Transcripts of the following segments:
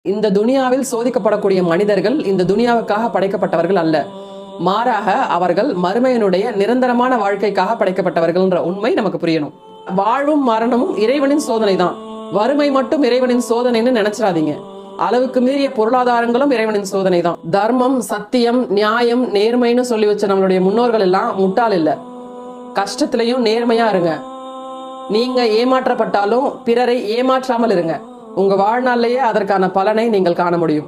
இந்த துனியாவில் சோதிக்கப்படக்கூடிய மனிதர்கள் இந்த துனியாவுக்காக படைக்கப்பட்டவர்கள் அல்ல மாறாக அவர்கள் மறுமையினுடைய நிரந்தரமான வாழ்க்கைக்காக படைக்கப்பட்டவர்கள்ன்ற உண்மை நமக்கு புரியணும் வாழ்வும் மரணமும் இறைவனின் சோதனை தான் வறுமை மட்டும் இறைவனின் சோதனைன்னு நினைச்சிடாதீங்க அளவுக்கு மீறிய பொருளாதாரங்களும் இறைவனின் சோதனை தான் தர்மம் சத்தியம் நியாயம் நேர்மைன்னு சொல்லி வச்ச நம்மளுடைய முன்னோர்கள் எல்லாம் முட்டாள் இல்ல கஷ்டத்திலையும் நேர்மையா இருங்க நீங்க ஏமாற்றப்பட்டாலும் பிறரை ஏமாற்றாமல் இருங்க உங்க வாழ்நாளிலேயே அதற்கான பலனை நீங்கள் காண முடியும்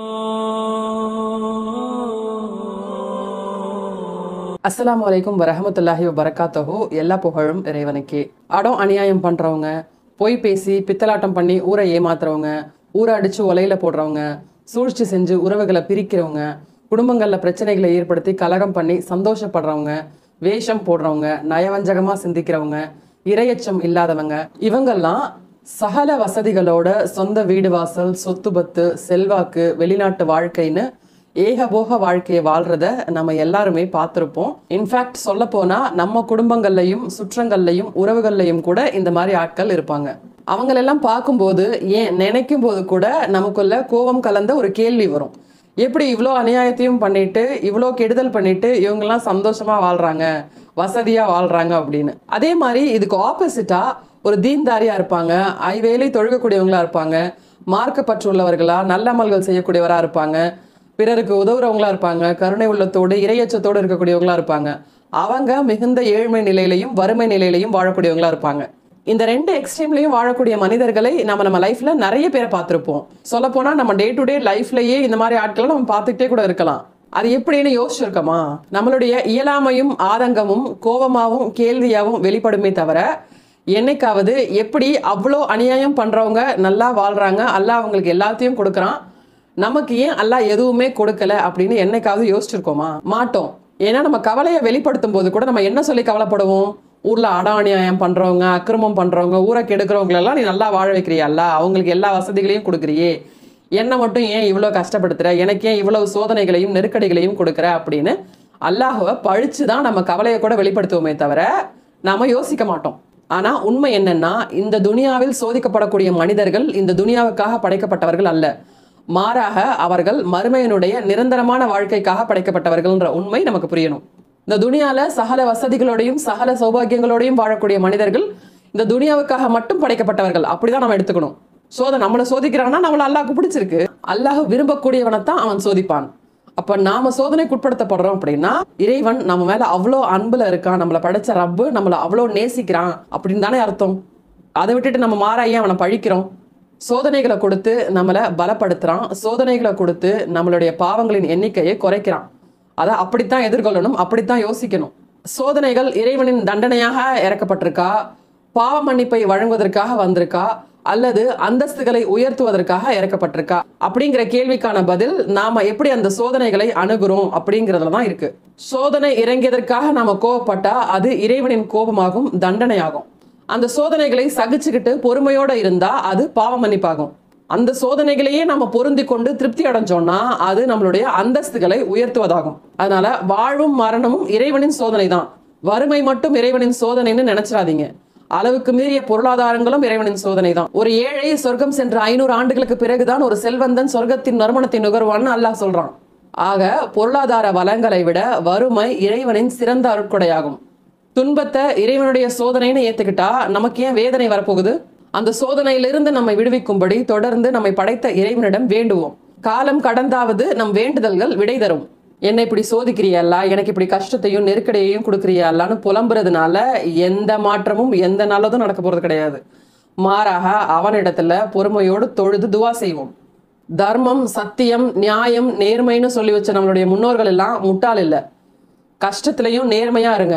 அஸ்ஸலாமு அலைக்கும் வரஹமத்துல்லாஹி வபரகாத்தஹு எல்லா புகழும் இறைவனுக்கே அடம் அநியாயம் பண்றவங்க பொய் பேசி பித்தலாட்டம் பண்ணி ஊரை ஏமாத்துறவங்க ஊரை அடிச்சு ஒலையில போடுறவங்க சூழ்ச்சி செஞ்சு உறவுகளை பிரிக்கிறவங்க குடும்பங்கள்ல பிரச்சனைகளை ஏற்படுத்தி கலகம் பண்ணி சந்தோஷப்படுறவங்க வேஷம் போடுறவங்க நயவஞ்சகமா சிந்திக்கிறவங்க இரையச்சம் இல்லாதவங்க இவங்கெல்லாம் சகல வசதிகளோட சொந்த வீடு வாசல் சொத்து பத்து செல்வாக்கு வெளிநாட்டு வாழ்க்கைன்னு ஏகபோக வாழ்க்கையை வாழ்றத நம்ம எல்லாருமே பார்த்துருப்போம் இன்ஃபேக்ட் சொல்ல போனா நம்ம குடும்பங்கள்லையும் சுற்றங்கள்லையும் உறவுகள்லையும் கூட இந்த மாதிரி ஆட்கள் இருப்பாங்க அவங்களெல்லாம் பார்க்கும்போது ஏன் நினைக்கும் போது கூட நமக்குள்ள கோபம் கலந்த ஒரு கேள்வி வரும் எப்படி இவ்வளோ அநியாயத்தையும் பண்ணிட்டு இவ்வளோ கெடுதல் பண்ணிட்டு இவங்கெல்லாம் சந்தோஷமா வாழ்றாங்க வசதியா வாழ்றாங்க அப்படின்னு அதே மாதிரி இதுக்கு ஆப்போசிட்டா ஒரு தீன்தாரியா இருப்பாங்க ஐவேலை தொழுகக்கூடியவங்களா இருப்பாங்க மார்க்கப்பற்று உள்ளவர்களா நல்ல அமல்கள் செய்யக்கூடியவரா இருப்பாங்க பிறருக்கு உதவுறவங்களா இருப்பாங்க கருணை உள்ளத்தோடு இரையச்சத்தோடு இருக்கக்கூடியவங்களா இருப்பாங்க அவங்க மிகுந்த ஏழ்மை நிலையிலையும் வறுமை நிலையிலையும் வாழக்கூடியவங்களா இருப்பாங்க இந்த ரெண்டு எக்ஸ்ட்ரீம்லையும் வாழக்கூடிய மனிதர்களை நம்ம நம்ம லைஃப்ல நிறைய பேரை பார்த்திருப்போம் சொல்ல போனா நம்ம டே டு டே லைஃப்லயே இந்த மாதிரி ஆட்களை நம்ம பார்த்துக்கிட்டே கூட இருக்கலாம் அது எப்படின்னு யோசிச்சிருக்கோமா நம்மளுடைய இயலாமையும் ஆதங்கமும் கோபமாவும் கேள்வியாவும் வெளிப்படுமே தவிர என்னைக்காவது எப்படி அவ்வளோ அநியாயம் பண்றவங்க நல்லா வாழ்றாங்க அல்லாஹ் அவங்களுக்கு எல்லாத்தையும் கொடுக்குறான் நமக்கு ஏன் அல்லாஹ் எதுவுமே கொடுக்கல அப்படின்னு என்னைக்காவது யோசிச்சிருக்கோமா மாட்டோம் ஏன்னா நம்ம கவலையை வெளிப்படுத்தும் போது கூட நம்ம என்ன சொல்லி கவலைப்படுவோம் ஊர்ல அட அநியாயம் பண்றவங்க அக்கிரமம் பண்றவங்க ஊரை கெடுக்கிறவங்களெல்லாம் நீ நல்லா வாழ வைக்கிறியல்ல அவங்களுக்கு எல்லா வசதிகளையும் கொடுக்குறியே என்னை மட்டும் ஏன் இவ்வளோ கஷ்டப்படுத்துற எனக்கு ஏன் இவ்வளவு சோதனைகளையும் நெருக்கடிகளையும் கொடுக்குற அப்படின்னு அல்லாஹுவை பழிச்சு தான் நம்ம கவலையை கூட வெளிப்படுத்துவோமே தவிர நாம யோசிக்க மாட்டோம் ஆனா உண்மை என்னன்னா இந்த துனியாவில் சோதிக்கப்படக்கூடிய மனிதர்கள் இந்த துனியாவுக்காக படைக்கப்பட்டவர்கள் அல்ல மாறாக அவர்கள் மறுமையினுடைய நிரந்தரமான வாழ்க்கைக்காக படைக்கப்பட்டவர்கள்ன்ற உண்மை நமக்கு புரியணும் இந்த துனியால சகல வசதிகளோடையும் சகல சௌபாகியங்களோடையும் வாழக்கூடிய மனிதர்கள் இந்த துனியாவுக்காக மட்டும் படைக்கப்பட்டவர்கள் அப்படிதான் நம்ம எடுத்துக்கணும் சோத நம்மளை சோதிக்கிறான்னா நம்மள அல்லாஹ்க்கு பிடிச்சிருக்கு அல்லாஹ் விரும்பக்கூடியவனை தான் அவன் சோதிப்பான் அப்ப நாம சோதனைக்கு உட்படுத்தப்படுறோம் அப்படின்னா இறைவன் நம்ம மேல அவ்வளோ அன்புல இருக்கான் நம்மளை படைச்ச ரப்பு நம்மளை அவ்வளோ நேசிக்கிறான் அப்படின்னு தானே அர்த்தம் அதை விட்டுட்டு நம்ம மாறாயே அவனை பழிக்கிறோம் சோதனைகளை கொடுத்து நம்மளை பலப்படுத்துறான் சோதனைகளை கொடுத்து நம்மளுடைய பாவங்களின் எண்ணிக்கையை குறைக்கிறான் அதை அப்படித்தான் எதிர்கொள்ளணும் அப்படித்தான் யோசிக்கணும் சோதனைகள் இறைவனின் தண்டனையாக இறக்கப்பட்டிருக்கா பாவ மன்னிப்பை வழங்குவதற்காக வந்திருக்கா அல்லது அந்தஸ்துகளை உயர்த்துவதற்காக இறக்கப்பட்டிருக்கா அப்படிங்கிற கேள்விக்கான பதில் நாம எப்படி அந்த சோதனைகளை அணுகுறோம் அப்படிங்கறதுல தான் இருக்கு சோதனை இறங்கியதற்காக நாம கோவப்பட்டா அது இறைவனின் கோபமாகும் தண்டனையாகும் அந்த சோதனைகளை சகிச்சுக்கிட்டு பொறுமையோட இருந்தா அது பாவ மன்னிப்பாகும் அந்த சோதனைகளையே நம்ம பொருந்தி கொண்டு திருப்தி அடைஞ்சோம்னா அது நம்மளுடைய அந்தஸ்துகளை உயர்த்துவதாகும் அதனால வாழ்வும் மரணமும் இறைவனின் சோதனை தான் வறுமை மட்டும் இறைவனின் சோதனைன்னு நினைச்சிடாதீங்க அளவுக்கு மீறிய பொருளாதாரங்களும் இறைவனின் சோதனை தான் ஒரு ஏழை சொர்க்கம் சென்ற ஐநூறு ஆண்டுகளுக்கு பிறகுதான் ஒரு செல்வந்தன் சொர்க்கத்தின் நறுமணத்தை நுகர்வான்னு அல்லாஹ் சொல்றான் ஆக பொருளாதார வளங்களை விட வறுமை இறைவனின் சிறந்த அருட்கொடையாகும் துன்பத்தை இறைவனுடைய சோதனைன்னு ஏத்துக்கிட்டா நமக்கு ஏன் வேதனை வரப்போகுது அந்த சோதனையிலிருந்து நம்மை விடுவிக்கும்படி தொடர்ந்து நம்மை படைத்த இறைவனிடம் வேண்டுவோம் காலம் கடந்தாவது நம் வேண்டுதல்கள் விடை தரும் என்னை இப்படி சோதிக்கிறியல்ல எனக்கு இப்படி கஷ்டத்தையும் நெருக்கடியையும் கொடுக்குறியல்லான்னு புலம்புறதுனால எந்த மாற்றமும் எந்த நல்லதும் நடக்க போறது கிடையாது மாறாக அவனிடத்துல பொறுமையோடு தொழுது துவா செய்வோம் தர்மம் சத்தியம் நியாயம் நேர்மைன்னு சொல்லி வச்ச நம்மளுடைய முன்னோர்கள் எல்லாம் முட்டாள் இல்லை கஷ்டத்திலையும் நேர்மையா இருங்க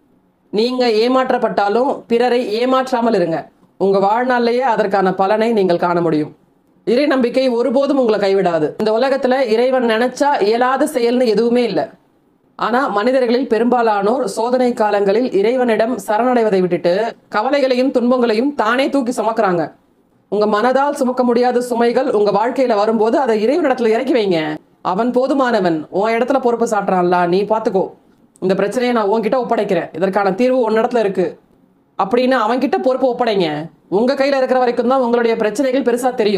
நீங்க ஏமாற்றப்பட்டாலும் பிறரை ஏமாற்றாமல் இருங்க உங்க வாழ்நாளிலேயே அதற்கான பலனை நீங்கள் காண முடியும் இறை நம்பிக்கை ஒருபோதும் உங்களை கைவிடாது இந்த உலகத்துல இறைவன் நினைச்சா இயலாத செயல்னு எதுவுமே இல்லை ஆனா மனிதர்களில் பெரும்பாலானோர் சோதனை காலங்களில் இறைவனிடம் சரணடைவதை விட்டுட்டு கவலைகளையும் துன்பங்களையும் தானே தூக்கி சுமக்குறாங்க உங்க மனதால் சுமக்க முடியாத சுமைகள் உங்க வாழ்க்கையில வரும்போது அதை இறைவனிடத்துல இறக்கி வைங்க அவன் போதுமானவன் உன் இடத்துல பொறுப்பு சாட்டுறான்ல நீ பாத்துக்கோ இந்த பிரச்சனையை நான் உன்கிட்ட ஒப்படைக்கிறேன் இதற்கான தீர்வு உன்னிடத்துல இருக்கு அப்படின்னு அவன்கிட்ட பொறுப்பு ஒப்படைங்க உங்க கையில இருக்கிற வரைக்கும் தான் உங்களுடைய பிரச்சனைகள் பெருசா தெரியும்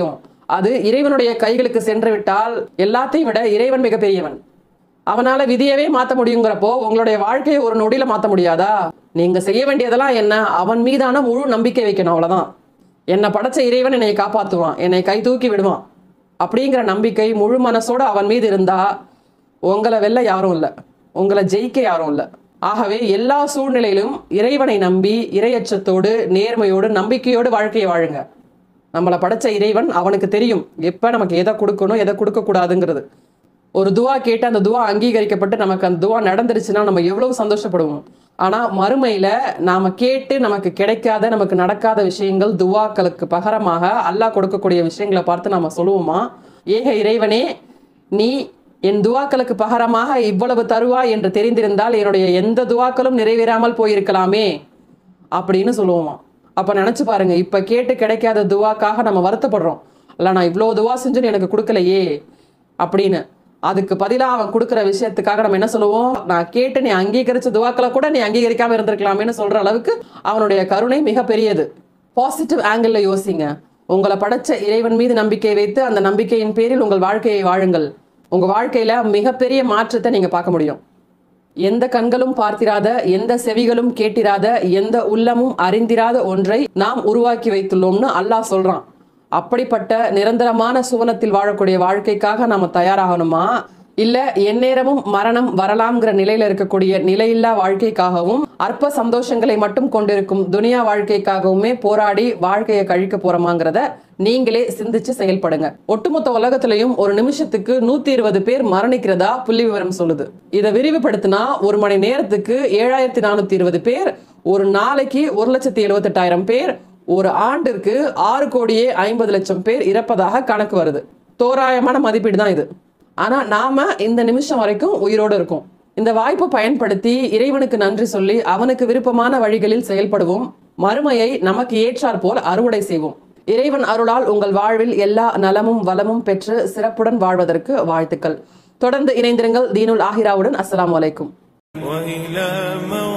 அது இறைவனுடைய கைகளுக்கு சென்று விட்டால் எல்லாத்தையும் விட இறைவன் மிகப்பெரியவன் அவனால விதியவே மாத்த முடியுங்கிறப்போ உங்களுடைய வாழ்க்கையை ஒரு நொடியில மாத்த முடியாதா நீங்க செய்ய வேண்டியதெல்லாம் என்ன அவன் மீதான முழு நம்பிக்கை வைக்கணும் அவ்வளவுதான் என்னை படைச்ச இறைவன் என்னை காப்பாத்துவான் என்னை கை தூக்கி விடுவான் அப்படிங்கிற நம்பிக்கை முழு மனசோட அவன் மீது இருந்தா உங்களை வெல்ல யாரும் இல்லை உங்களை ஜெயிக்க யாரும் இல்லை ஆகவே எல்லா சூழ்நிலையிலும் இறைவனை நம்பி இரையச்சத்தோடு நேர்மையோடு நம்பிக்கையோடு வாழ்க்கையை வாழுங்க நம்மளை படைச்ச இறைவன் அவனுக்கு தெரியும் எப்ப நமக்கு எதை கொடுக்கணும் எதை கொடுக்க கூடாதுங்கிறது ஒரு துவா கேட்டு அந்த துவா அங்கீகரிக்கப்பட்டு நமக்கு அந்த துவா நடந்துருச்சுன்னா நம்ம எவ்வளவு சந்தோஷப்படுவோம் ஆனா மறுமையில நாம கேட்டு நமக்கு கிடைக்காத நமக்கு நடக்காத விஷயங்கள் துவாக்களுக்கு பகரமாக அல்லாஹ் கொடுக்கக்கூடிய விஷயங்களை பார்த்து நாம சொல்லுவோமா ஏக இறைவனே நீ என் துவாக்களுக்கு பகரமாக இவ்வளவு தருவா என்று தெரிந்திருந்தால் என்னுடைய எந்த துவாக்களும் நிறைவேறாமல் போயிருக்கலாமே அப்படின்னு சொல்லுவோமா அப்ப நினைச்சு பாருங்க இப்ப கேட்டு கிடைக்காத துவாக்காக நம்ம வருத்தப்படுறோம் இல்ல நான் இவ்வளவு துவா செஞ்சுன்னு எனக்கு கொடுக்கலையே அப்படின்னு அதுக்கு பதிலாக அவன் கொடுக்குற விஷயத்துக்காக நம்ம என்ன சொல்லுவோம் நான் கேட்டு நீ அங்கீகரிச்ச துவாக்களை கூட நீ அங்கீகரிக்காம இருந்திருக்கலாமேன்னு சொல்ற அளவுக்கு அவனுடைய கருணை மிக பெரியது பாசிட்டிவ் ஆங்கிள் யோசிங்க உங்களை படைச்ச இறைவன் மீது நம்பிக்கை வைத்து அந்த நம்பிக்கையின் பேரில் உங்கள் வாழ்க்கையை வாழுங்கள் உங்க வாழ்க்கையில மிகப்பெரிய மாற்றத்தை நீங்க பார்க்க முடியும் எந்த கண்களும் பார்த்திராத எந்த செவிகளும் கேட்டிராத எந்த உள்ளமும் அறிந்திராத ஒன்றை நாம் உருவாக்கி வைத்துள்ளோம்னு அல்லாஹ் சொல்றான் அப்படிப்பட்ட நிரந்தரமான சுவனத்தில் வாழக்கூடிய வாழ்க்கைக்காக நாம தயாராகணுமா இல்ல எந்நேரமும் மரணம் வரலாம்ங்கிற நிலையில இருக்கக்கூடிய நிலையில்லா வாழ்க்கைக்காகவும் அற்ப சந்தோஷங்களை மட்டும் கொண்டிருக்கும் துனியா வாழ்க்கைக்காகவுமே போராடி வாழ்க்கையை கழிக்க போறோமாங்கிறத நீங்களே சிந்திச்சு செயல்படுங்க ஒட்டுமொத்த உலகத்திலையும் ஒரு நிமிஷத்துக்கு நூத்தி இருபது பேர் மரணிக்கிறதா புள்ளி விவரம் சொல்லுது இதை விரிவுபடுத்தினா ஒரு மணி நேரத்துக்கு ஏழாயிரத்தி நானூத்தி இருபது பேர் ஒரு நாளைக்கு ஒரு லட்சத்தி எழுபத்தெட்டாயிரம் பேர் ஒரு ஆண்டிற்கு ஆறு கோடியே ஐம்பது லட்சம் பேர் இறப்பதாக கணக்கு வருது தோராயமான மதிப்பீடு தான் இது ஆனா நாம இந்த நிமிஷம் வரைக்கும் உயிரோடு இருக்கோம் இந்த வாய்ப்பை பயன்படுத்தி இறைவனுக்கு நன்றி சொல்லி அவனுக்கு விருப்பமான வழிகளில் செயல்படுவோம் மறுமையை நமக்கு ஏற்றாற் போல் அறுவடை செய்வோம் இறைவன் அருளால் உங்கள் வாழ்வில் எல்லா நலமும் வளமும் பெற்று சிறப்புடன் வாழ்வதற்கு வாழ்த்துக்கள் தொடர்ந்து இணைந்திருங்கள் தீனுல் ஆஹிராவுடன் அஸ்ஸலாமு அலைக்கும் وإلى موت